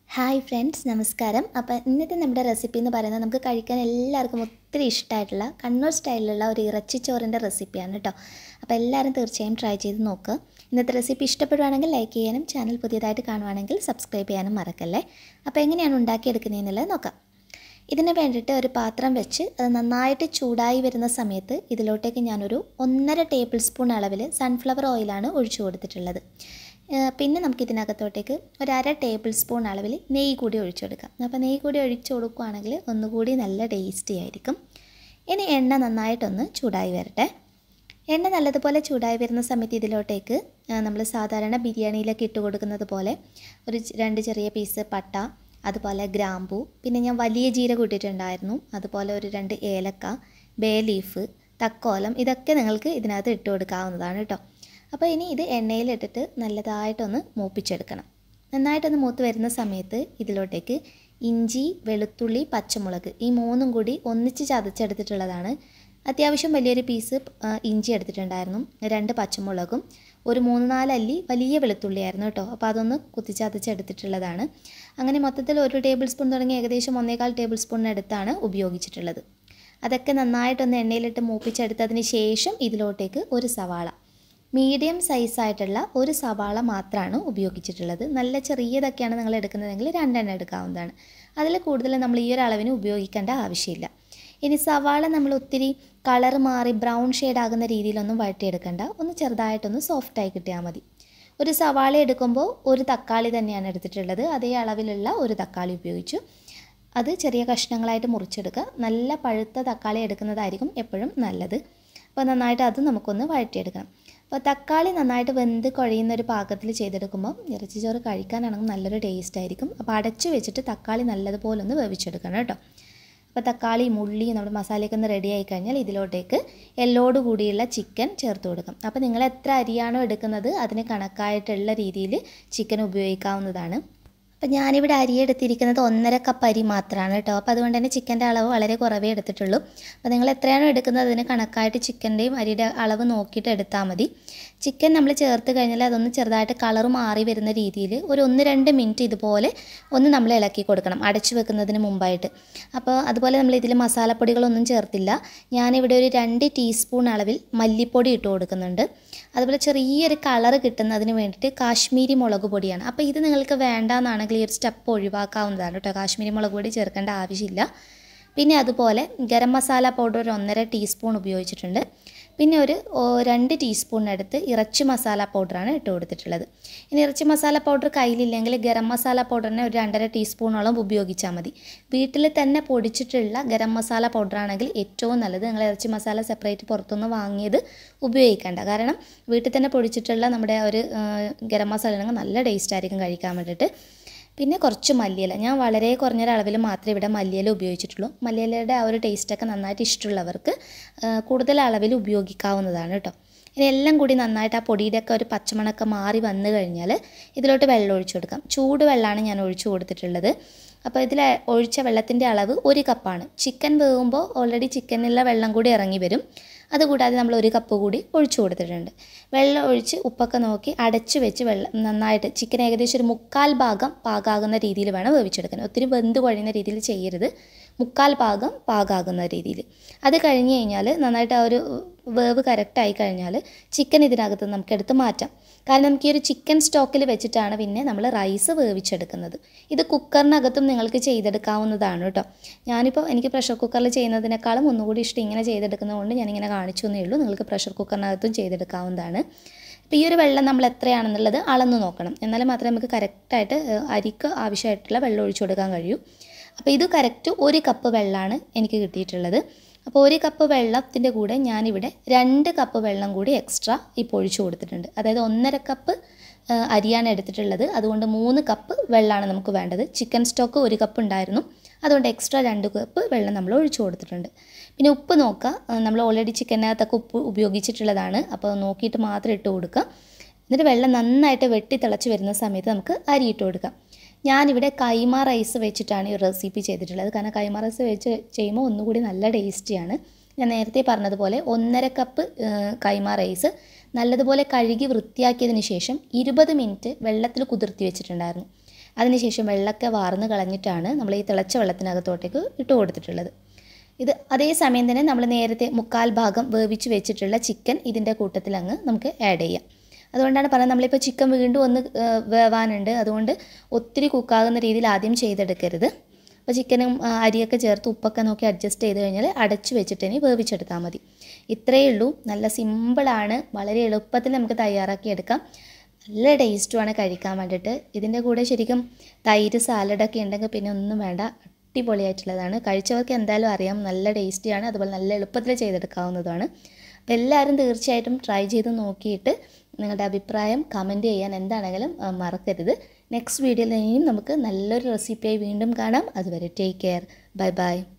hi friends നമസ്കാരം അപ്പോൾ ഇന്നത്തെ നമ്മുടെ റെസിപ്പി എന്ന് പറയുന്നത് നമുക്ക് കഴിക്കാൻ എല്ലാവർക്കും ഒത്തിരി ഇഷ്ടമായിട്ടുള്ള കണ്ണൂർ സ്റ്റൈലിലുള്ള ഒരു ഇറച്ചിച്ചോറിൻ്റെ റെസിപ്പിയാണ് കേട്ടോ അപ്പോൾ എല്ലാവരും തീർച്ചയായും ട്രൈ ചെയ്ത് നോക്കുക ഇന്നത്തെ റെസിപ്പി ഇഷ്ടപ്പെടുവാണെങ്കിൽ ലൈക്ക് ചെയ്യാനും ചാനൽ പുതിയതായിട്ട് കാണുവാണെങ്കിൽ സബ്സ്ക്രൈബ് ചെയ്യാനും മറക്കല്ലേ അപ്പോൾ എങ്ങനെയാണ് ഉണ്ടാക്കിയെടുക്കുന്നതെന്നുള്ളത് നോക്കാം ഇതിന് വേണ്ടിയിട്ട് ഒരു പാത്രം വെച്ച് അത് നന്നായിട്ട് ചൂടായി വരുന്ന സമയത്ത് ഇതിലോട്ടേക്ക് ഞാനൊരു ഒന്നര ടേബിൾ സ്പൂൺ അളവിൽ സൺഫ്ലവർ ഓയിലാണ് ഒഴിച്ചു കൊടുത്തിട്ടുള്ളത് ഏഹ് പിന്നെ നമുക്ക് ഇതിനകത്തോട്ടേക്ക് ഒരു അര ടേബിൾ സ്പൂൺ അളവിൽ നെയ്യ് കൂടി ഒഴിച്ചു കൊടുക്കാം അപ്പോൾ നെയ്യ് കൂടി ഒഴിച്ചു കൊടുക്കുകയാണെങ്കിൽ ഒന്നുകൂടി നല്ല ടേസ്റ്റി ആയിരിക്കും ഇനി എണ്ണ നന്നായിട്ടൊന്ന് ചൂടായി വരട്ടെ എണ്ണ നല്ലതുപോലെ ചൂടായി വരുന്ന സമയത്ത് ഇതിലോട്ടേക്ക് നമ്മൾ സാധാരണ ബിരിയാണിയിലൊക്കെ ഇട്ട് കൊടുക്കുന്നത് പോലെ ഒരു ചെ- രണ്ട് ചെറിയ പീസ് പട്ട അതുപോലെ ഗ്രാമ്പൂ പിന്നെ ഞാൻ വലിയ ജീരകം ഇട്ടിട്ടുണ്ടായിരുന്നു അതുപോലെ ഒരു രണ്ട് ഏലക്ക ബേ ലീഫ് തക്കോലം ഇതൊക്കെ നിങ്ങൾക്ക് ഇതിനകത്ത് ഇട്ട് കൊടുക്കാവുന്നതാണ് കേട്ടോ അപ്പോൾ ഇനി ഇത് എണ്ണയിലിട്ടിട്ട് നല്ലതായിട്ടൊന്ന് മൂപ്പിച്ചെടുക്കണം നന്നായിട്ടൊന്ന് മൂത്ത് വരുന്ന സമയത്ത് ഇതിലോട്ടേക്ക് ഇഞ്ചി വെളുത്തുള്ളി പച്ചമുളക് ഈ മൂന്നും കൂടി ഒന്നിച്ച് ചതച്ചെടുത്തിട്ടുള്ളതാണ് അത്യാവശ്യം വലിയൊരു പീസ് ആ, ഇഞ്ചി എടുത്തിട്ടുണ്ടായിരുന്നു രണ്ട് പച്ചമുളകും ഒരു മൂന്ന് നാല് അല്ലി വലിയ വെളുത്തുള്ളിയായിരുന്നു കേട്ടോ അപ്പോൾ അതൊന്ന് കുത്തിച്ചതച്ചെടുത്തിട്ടുള്ളതാണ് അങ്ങനെ മൊത്തത്തിൽ ഒരു ടേബിൾ സ്പൂൺ തുടങ്ങി ഏകദേശം ഒന്നേകാൽ ടേബിൾ സ്പൂണിനടുത്താണ് ഉപയോഗിച്ചിട്ടുള്ളത് അതൊക്കെ നന്നായിട്ടൊന്ന് എണ്ണയിലിട്ട് മൂപ്പിച്ചെടുത്തതിന് ശേഷം ഇതിലോട്ടേക്ക് ഒരു സവാള മീഡിയം സൈസായിട്ടുള്ള ഒരു സവാള മാത്രമാണ് ഉപയോഗിച്ചിട്ടുള്ളത് നല്ല ചെറിയതൊക്കെയാണ് നിങ്ങൾ എടുക്കുന്നതെങ്കിൽ രണ്ടെണ്ണം എടുക്കാവുന്നതാണ് അതിൽ കൂടുതൽ നമ്മൾ ഈ ഒരു അളവിന് ഉപയോഗിക്കേണ്ട ആവശ്യമില്ല ഇനി സവാള നമ്മൾ ഒത്തിരി കളർ മാറി ബ്രൗൺ ഷെയ്ഡ് ആകുന്ന രീതിയിലൊന്നും വഴറ്റിയെടുക്കണ്ട ഒന്ന് ചെറുതായിട്ടൊന്ന് സോഫ്റ്റായി കിട്ടിയാൽ മതി ഒരു സവാള എടുക്കുമ്പോൾ ഒരു തക്കാളി തന്നെയാണ് എടുത്തിട്ടുള്ളത് അതേ അളവിലുള്ള ഒരു തക്കാളി ഉപയോഗിച്ചു അത് ചെറിയ കഷ്ണങ്ങളായിട്ട് മുറിച്ചെടുക്കുക നല്ല പഴുത്ത തക്കാളി എടുക്കുന്നതായിരിക്കും എപ്പോഴും നല്ലത് അപ്പോൾ നന്നായിട്ട് അത് നമുക്കൊന്ന് വഴറ്റിയെടുക്കണം അപ്പോൾ തക്കാളി നന്നായിട്ട് വെന്ത് കുഴയുന്ന ഒരു പാകത്തിൽ ചെയ്തെടുക്കുമ്പോൾ ഇറച്ചിച്ചോറ് കഴിക്കാനാണെങ്കിൽ നല്ലൊരു ടേസ്റ്റ് ആയിരിക്കും അപ്പോൾ അടച്ചു വെച്ചിട്ട് തക്കാളി നല്ലതുപോലെ ഒന്ന് വേവിച്ചെടുക്കണം കേട്ടോ അപ്പോൾ തക്കാളിയും ഉള്ളിയും നമ്മുടെ മസാലയൊക്കെ ഒന്ന് റെഡി ആയി കഴിഞ്ഞാൽ ഇതിലോട്ടേക്ക് എല്ലോട് കൂടിയുള്ള ചിക്കൻ ചേർത്ത് കൊടുക്കാം അപ്പോൾ നിങ്ങൾ എത്ര അരിയാണോ എടുക്കുന്നത് അതിന് കണക്കായിട്ടുള്ള രീതിയിൽ ചിക്കൻ ഉപയോഗിക്കാവുന്നതാണ് അപ്പോൾ ഞാനിവിടെ അരി എടുത്തിരിക്കുന്നത് ഒന്നര കപ്പ് അരി മാത്രമാണ് കേട്ടോ അപ്പോൾ അതുകൊണ്ട് തന്നെ ചിക്കൻ്റെ അളവ് വളരെ കുറവേ എടുത്തിട്ടുള്ളൂ അപ്പോൾ നിങ്ങൾ എത്രയാണോ എടുക്കുന്നത് അതിന് കണക്കായിട്ട് ചിക്കൻ്റെയും അരിയുടെ അളവ് നോക്കിയിട്ട് എടുത്താൽ മതി ചിക്കൻ നമ്മൾ ചേർത്ത് കഴിഞ്ഞാൽ അതൊന്ന് ചെറുതായിട്ട് കളർ മാറി വരുന്ന രീതിയിൽ ഒരു ഒന്ന് രണ്ട് മിനിറ്റ് ഇതുപോലെ ഒന്ന് നമ്മൾ ഇളക്കി കൊടുക്കണം അടച്ചു വെക്കുന്നതിന് മുമ്പായിട്ട് അപ്പോൾ അതുപോലെ നമ്മൾ ഇതിൽ മസാലപ്പൊടികളൊന്നും ചേർത്തില്ല ഞാനിവിടെ ഒരു രണ്ട് ടീസ്പൂൺ അളവിൽ മല്ലിപ്പൊടി ഇട്ട് കൊടുക്കുന്നുണ്ട് അതുപോലെ ചെറിയൊരു കളർ കിട്ടുന്നതിന് വേണ്ടിയിട്ട് കാശ്മീരി മുളക് പൊടിയാണ് അപ്പോൾ ഇത് നിങ്ങൾക്ക് വേണ്ടാന്നാണെങ്കിൽ ഈ ഒരു സ്റ്റെപ്പ് ഒഴിവാക്കാവുന്നതാണ് കേട്ടോ കാശ്മീരി മുളക് പൊടി ചേർക്കേണ്ട ആവശ്യമില്ല പിന്നെ അതുപോലെ ഗരം മസാല പൗഡർ ഒരു ഒന്നര ടീസ്പൂൺ ഉപയോഗിച്ചിട്ടുണ്ട് പിന്നെ ഒരു ഓ, രണ്ട് ടീസ്പൂണിനടുത്ത് ഇറച്ചി മസാല പൗഡറാണ് ഇട്ട് കൊടുത്തിട്ടുള്ളത് ഇനി ഇറച്ചി മസാല പൗഡർ കയ്യിലില്ലെങ്കിൽ ഗരം മസാല പൗഡറിനെ ഒരു രണ്ടര ടീസ്പൂണോളം ഉപയോഗിച്ചാൽ മതി വീട്ടിൽ തന്നെ പൊടിച്ചിട്ടുള്ള ഗരം മസാല പൗഡറാണെങ്കിൽ ഏറ്റവും നല്ലത് നിങ്ങൾ ഇറച്ചി മസാല സെപ്പറേറ്റ് പുറത്തുനിന്ന് വാങ്ങിയത് ഉപയോഗിക്കേണ്ട കാരണം വീട്ടിൽ തന്നെ പൊടിച്ചിട്ടുള്ള നമ്മുടെ ആ ഒരു ആ, ഗരം മസാല ആണെങ്കിൽ നല്ല ടേസ്റ്റ് ആയിരിക്കും കഴിക്കാൻ വേണ്ടിയിട്ട് പിന്നെ കുറച്ച് മല്ലിയില ഞാൻ വളരെ കുറഞ്ഞൊരളവിൽ മാത്രമേ ഇവിടെ മല്ലിയില ഉപയോഗിച്ചിട്ടുള്ളൂ മല്ലിയിലയുടെ ആ ഒരു ടേസ്റ്റൊക്കെ നന്നായിട്ട് ഇഷ്ടമുള്ളവർക്ക് ആ, കൂടുതൽ അളവിൽ ഉപയോഗിക്കാവുന്നതാണ് കേട്ടോ ഇനി എല്ലാം കൂടി നന്നായിട്ട് ആ പൊടിയുടെ ഒക്കെ ഒരു പച്ചമണമൊക്കെ മാറി വന്നു കഴിഞ്ഞാൽ ഇതിലോട്ട് വെള്ളം ഒഴിച്ചു കൊടുക്കാം ചൂട് വെള്ളമാണ് ഞാൻ ഒഴിച്ചു കൊടുത്തിട്ടുള്ളത് അപ്പോൾ ഇതിൽ ഒഴിച്ച വെള്ളത്തിൻ്റെ അളവ് ഒരു കപ്പാണ് ചിക്കൻ വേകുമ്പോൾ ഓൾറെഡി ചിക്കനിലുള്ള വെള്ളം കൂടി ഇറങ്ങി വരും അതുകൂടാതെ നമ്മൾ ഒരു കപ്പ് കൂടി ഒഴിച്ചു കൊടുത്തിട്ടുണ്ട് വെള്ളം ഒഴിച്ച് ഉപ്പൊക്കെ നോക്കി അടച്ച് വെച്ച് വെള്ളം നന്നായിട്ട് ചിക്കൻ ഏകദേശം ഒരു മുക്കാൽ ഭാഗം പാകാകുന്ന രീതിയിൽ വേണം വേവിച്ചെടുക്കാൻ ഒത്തിരി വെന്ത് കുഴയുന്ന രീതിയിൽ ചെയ്യരുത് മുക്കാൽ ഭാഗം പാകാകുന്ന രീതിയിൽ അത് കഴിഞ്ഞ് കഴിഞ്ഞാൽ നന്നായിട്ട് ആ ഒരു വേവ് കറക്റ്റായി കഴിഞ്ഞാൽ ചിക്കൻ ഇതിനകത്ത് നമുക്ക് എടുത്ത് മാറ്റാം കാരണം നമുക്ക് ഈ ഒരു ചിക്കൻ സ്റ്റോക്കിൽ വെച്ചിട്ടാണ് പിന്നെ നമ്മൾ റൈസ് വേവിച്ചെടുക്കുന്നത് ഇത് കുക്കറിനകത്തും നിങ്ങൾക്ക് ചെയ്തെടുക്കാവുന്നതാണ് കേട്ടോ ഞാനിപ്പോൾ എനിക്ക് പ്രഷർ കുക്കറിൽ ചെയ്യുന്നതിനേക്കാളും ഒന്നുകൂടി ഇഷ്ടം ഇങ്ങനെ ചെയ്തെടുക്കുന്നതുകൊണ്ട് ഞാനിങ്ങനെ കാണിച്ചു എന്നേ ഉള്ളൂ നിങ്ങൾക്ക് പ്രഷർ കുക്കറിനകത്തും ചെയ്തെടുക്കാവുന്നതാണ് അപ്പോൾ ഈ ഒരു വെള്ളം നമ്മൾ എത്രയാണെന്നുള്ളത് അളന്ന് നോക്കണം എന്നാൽ മാത്രമേ നമുക്ക് കറക്റ്റായിട്ട് ഏഹ്, അരിക്ക് ആവശ്യമായിട്ടുള്ള വെള്ളം ഒഴിച്ചു കൊടുക്കാൻ കഴിയൂ അപ്പോൾ ഇത് കറക്റ്റ് ഒരു കപ്പ് വെള്ളമാണ് എനിക്ക് കിട്ടിയിട്ടുള്ളത് അപ്പോൾ ഒരു കപ്പ് വെള്ളത്തിൻ്റെ കൂടെ ഞാനിവിടെ രണ്ട് കപ്പ് വെള്ളം കൂടി എക്സ്ട്രാ ഇപ്പോൾ ഒഴിച്ചു കൊടുത്തിട്ടുണ്ട് അതായത് ഒന്നര കപ്പ് ആ, അരിയാണ് എടുത്തിട്ടുള്ളത് അതുകൊണ്ട് മൂന്ന് കപ്പ് വെള്ളമാണ് നമുക്ക് വേണ്ടത് ചിക്കൻ സ്റ്റോക്ക് ഒരു കപ്പ് ഉണ്ടായിരുന്നു അതുകൊണ്ട് എക്സ്ട്രാ രണ്ട് കപ്പ് വെള്ളം നമ്മൾ ഒഴിച്ചു കൊടുത്തിട്ടുണ്ട് പിന്നെ ഉപ്പ് നോക്കുക ആ, നമ്മൾ ഓൾറെഡി ചിക്കനകത്തൊക്കെ ഉപ്പ് ഉപയോഗിച്ചിട്ടുള്ളതാണ് അപ്പോൾ നോക്കിയിട്ട് മാത്രം ഇട്ട് കൊടുക്കുക എന്നിട്ട് വെള്ളം നന്നായിട്ട് വെട്ടി തിളച്ച് വരുന്ന സമയത്ത് നമുക്ക് അരി ഇട്ട് കൊടുക്കാം ഞാനിവിടെ കൈമ റൈസ് വെച്ചിട്ടാണ് ഈ റെസിപ്പി ചെയ്തിട്ടുള്ളത് കാരണം കൈമ റൈസ് വെച്ച് ചെയ്യുമ്പോൾ ഒന്നുകൂടി നല്ല ടേസ്റ്റിയാണ് ഞാൻ നേരത്തെ പറഞ്ഞതുപോലെ ഒന്നര കപ്പ് ഏഹ്, കൈമ റൈസ് നല്ലതുപോലെ കഴുകി വൃത്തിയാക്കിയതിന് ശേഷം ഇരുപത് മിനിറ്റ് വെള്ളത്തിൽ കുതിർത്തി വെച്ചിട്ടുണ്ടായിരുന്നു അതിനുശേഷം വെള്ളമൊക്കെ വാർന്ന് കളഞ്ഞിട്ടാണ് നമ്മൾ ഈ തിളച്ച വെള്ളത്തിനകത്തോട്ടേക്ക് ഇട്ട് കൊടുത്തിട്ടുള്ളത് ഇത് അതേ സമയം തന്നെ നമ്മൾ നേരത്തെ മുക്കാൽ ഭാഗം വേവിച്ച് വെച്ചിട്ടുള്ള ചിക്കൻ ഇതിൻ്റെ കൂട്ടത്തിൽ അങ്ങ് നമുക്ക് ആഡ് ചെയ്യാം അതുകൊണ്ടാണ് പറയുന്നത് നമ്മളിപ്പോൾ ചിക്കൻ വീണ്ടും ഒന്ന് ഏഹ്, വേവാനുണ്ട് അതുകൊണ്ട് ഒത്തിരി കുക്കാകുന്ന രീതിയിൽ ആദ്യം ചെയ്തെടുക്കരുത് അപ്പോൾ ചിക്കനും ആ, അരിയൊക്കെ ചേർത്ത് ഉപ്പൊക്കെ നോക്കി അഡ്ജസ്റ്റ് ചെയ്ത് കഴിഞ്ഞാൽ അടച്ചു വെച്ചിട്ട് ഇനി വേവിച്ചെടുത്താൽ മതി ഇത്രയേ ഉള്ളൂ നല്ല സിമ്പിളാണ് വളരെ എളുപ്പത്തിൽ നമുക്ക് തയ്യാറാക്കി എടുക്കാം നല്ല ടേസ്റ്റുമാണ് കഴിക്കാൻ വേണ്ടിയിട്ട് ഇതിൻ്റെ കൂടെ ശരിക്കും തൈര് സാലഡൊക്കെ ഉണ്ടെങ്കിൽ പിന്നെ ഒന്നും വേണ്ട അടിപൊളിയായിട്ടുള്ളതാണ് കഴിച്ചവർക്ക് എന്തായാലും അറിയാം നല്ല ടേസ്റ്റിയാണ് അതുപോലെ നല്ല എളുപ്പത്തിൽ ചെയ്തെടുക്കാവുന്നതാണ് അപ്പോൾ എല്ലാവരും തീർച്ചയായിട്ടും ട്രൈ ചെയ്ത് നോക്കിയിട്ട് നിങ്ങളുടെ അഭിപ്രായം കമൻറ്റ് ചെയ്യാൻ എന്താണെങ്കിലും ആ, മറക്കരുത് നെക്സ്റ്റ് വീഡിയോയിൽ ഇനിയും നമുക്ക് നല്ലൊരു റെസിപ്പിയായി വീണ്ടും കാണാം അതുവരെ ടേക്ക് കെയർ ബൈ ബൈ